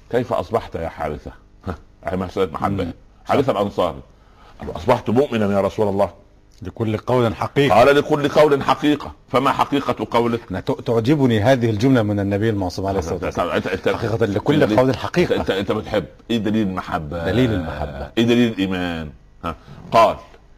كيف اصبحت يا حارثه؟ هي مساله محبه حارثه الانصاري اصبحت مؤمنا يا رسول الله لكل قول حقيقة قال لكل قول حقيقه فما حقيقه قولك؟ أنا ت- تعجبني هذه الجملة من النبي المعصوم عليه الصلاة والسلام انت انت حقيقة لكل قول انت حقيقة انت, انت بتحب ايه دليل المحبه؟ دليل المحبة. ايه دليل الايمان؟ ها قال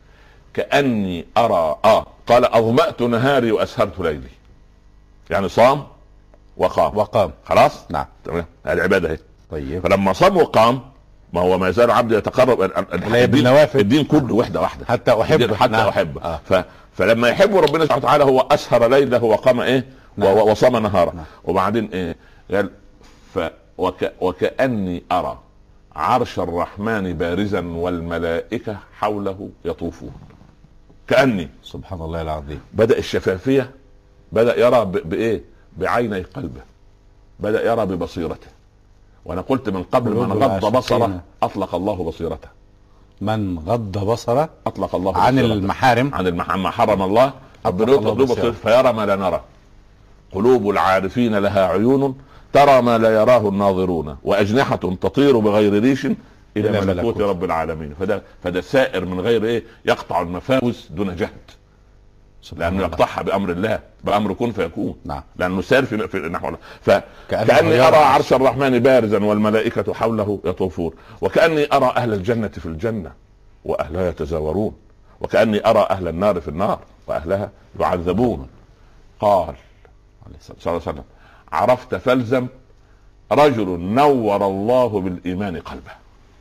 كاني ارى اه قال اظمأت نهاري واسهرت ليلي يعني صام وقام وقام خلاص؟ نعم تمام العباده اهي طيب فلما صام وقام ما هو ما يزال عبد يتقرب ال- ال- لا الدين, بالنوافل. الدين كله وحده واحده حتى أحبه. الدين حتى نعم. احبه آه. ف... فلما يحب ربنا سبحانه وتعالى هو اسهر ليله وقام ايه و... نعم. وصام نهاره نعم. وبعدين ايه قال ف... وك... وكاني ارى عرش الرحمن بارزا والملائكه حوله يطوفون كاني سبحان الله العظيم بدا الشفافيه بدا يرى ب... بايه بعيني قلبه بدا يرى ببصيرته وانا قلت من قبل من قلوب غض العاشقين. بصره اطلق الله بصيرته من غض بصره اطلق الله عن بصيرته. المحارم عن المح... ما حرم الله أطلق ربنا الله يطلق له بصيرته. بصيرته فيرى ما لا نرى قلوب العارفين لها عيون ترى ما لا يراه الناظرون واجنحه تطير بغير ريش الى إلى ملكوت ملكوت. رب العالمين فده فده سائر من غير ايه يقطع المفاوز دون جهد سبحان لانه الله. يقطعها بامر الله بامر كن فيكون نعم لانه سار في, في نحو الله كأنه فكاني يرى ارى عرش. عرش الرحمن بارزا والملائكه حوله يطوفون وكاني ارى اهل الجنه في الجنه واهلها يتزاورون وكاني ارى اهل النار في النار واهلها يعذبون قال عليه الصلاة صلى الله عليه وسلم عرفت فالزم رجل نور الله بالايمان قلبه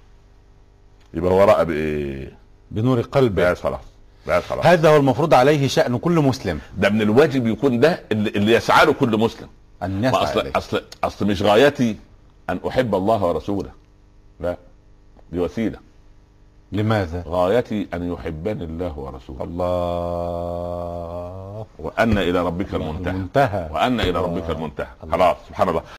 يبقى هو راى بايه؟ بنور قلبه بس خلاص بس خلاص هذا هو المفروض عليه شأن كل مسلم ده من الواجب يكون ده اللي, اللي يسعى له كل مسلم أن ما يسعى اصل إليه اصل اصل مش غايتي ان احب الله ورسوله لا دي وسيله لماذا؟ غايتي ان يحبني الله ورسوله الله وان الى ربك المنتهى المنتهى وان الى ربك المنتهى خلاص سبحان الله